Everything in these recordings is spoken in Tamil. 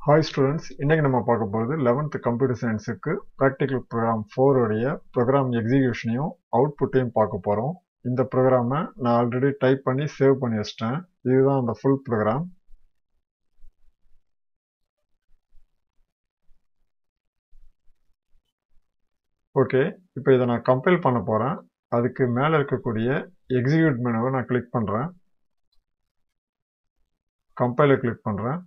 ஹாய் ஸ்டூடெண்ட்ஸ் இன்றைக்கி நம்ம பார்க்க போகிறது லெவன்த்து கம்ப்யூட்டர் சயின்ஸுக்கு ப்ராக்டிக்கல் ப்ரோக்ராம் ஃபோருடைய ப்ரோக்ராம் எக்ஸிக்யூஷனையும் அவுட்புட்டையும் பார்க்க போகிறோம் இந்த ப்ரோக்ராமை நான் ஆல்ரெடி டைப் பண்ணி சேவ் பண்ணி வச்சிட்டேன் இதுதான் அந்த ஃபுல் ப்ரோக்ராம் ஓகே இப்போ இதை நான் கம்பைல் பண்ண போகிறேன் அதுக்கு மேலே இருக்கக்கூடிய எக்ஸிக்யூட் மெனுவை நான் கிளிக் பண்ணுறேன் கம்பைலை கிளிக் பண்ணுறேன்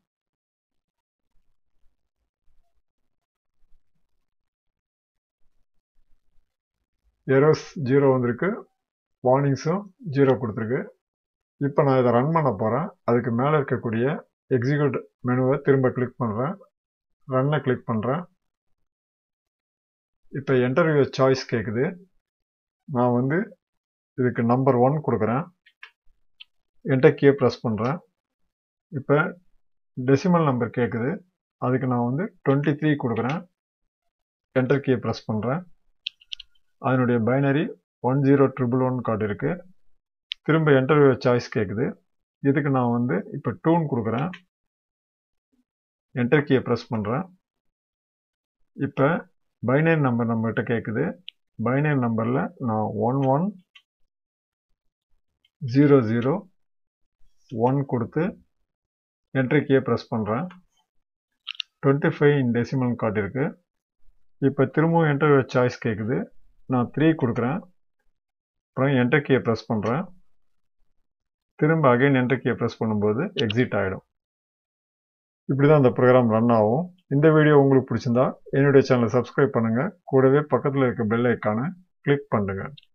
எரோஸ் ஜீரோ வந்திருக்கு வார்னிங்ஸும் ஜீரோ கொடுத்துருக்கு இப்போ நான் இதை ரன் பண்ண போகிறேன் அதுக்கு மேலே இருக்கக்கூடிய எக்ஸிக்யூட் மெனுவை திரும்ப கிளிக் பண்ணுறேன் ரன்னை கிளிக் பண்ணுறேன் இப்போ என்டர்வியூ சாய்ஸ் கேட்குது நான் வந்து இதுக்கு நம்பர் ஒன் கொடுக்குறேன் என்டர் கீயை ப்ரெஸ் பண்ணுறேன் இப்போ டெசிமல் நம்பர் கேட்குது அதுக்கு நான் வந்து டுவெண்ட்டி த்ரீ கொடுக்குறேன் என்டர் கீயை ப்ரெஸ் பண்ணுறேன் அதனுடைய binary one zero triple one கார்டு இருக்குது திரும்ப என்டர்வியூ சாய்ஸ் கேட்குது இதுக்கு நான் வந்து இப்போ டூன் கொடுக்குறேன் என்டர் கீயை ப்ரெஸ் பண்ணுறேன் இப்போ பைனரி நம்பர் நம்மகிட்ட கேட்குது பைனரி நம்பரில் நான் one one zero zero one கொடுத்து என்ட்ரி கீயை ப்ரெஸ் பண்ணுறேன் டுவெண்ட்டி ஃபைவ் இன் டெசிமல் காட்டியிருக்கு இப்போ திரும்பவும் என்டர்வியூ சாய்ஸ் கேட்குது நான் த்ரீ கொடுக்குறேன் அப்புறம் என்டர் கீயை ப்ரெஸ் பண்ணுறேன் திரும்ப அகைன் என்டர் கீயை ப்ரெஸ் பண்ணும்போது எக்ஸிட் ஆகிடும் இப்படி தான் அந்த ப்ரோக்ராம் ரன் ஆகும் இந்த வீடியோ உங்களுக்கு பிடிச்சிருந்தா என்னுடைய சேனலை சப்ஸ்கிரைப் பண்ணுங்கள் கூடவே பக்கத்தில் இருக்க பெல் ஐக்கானை கிளிக் பண்ணுங்கள்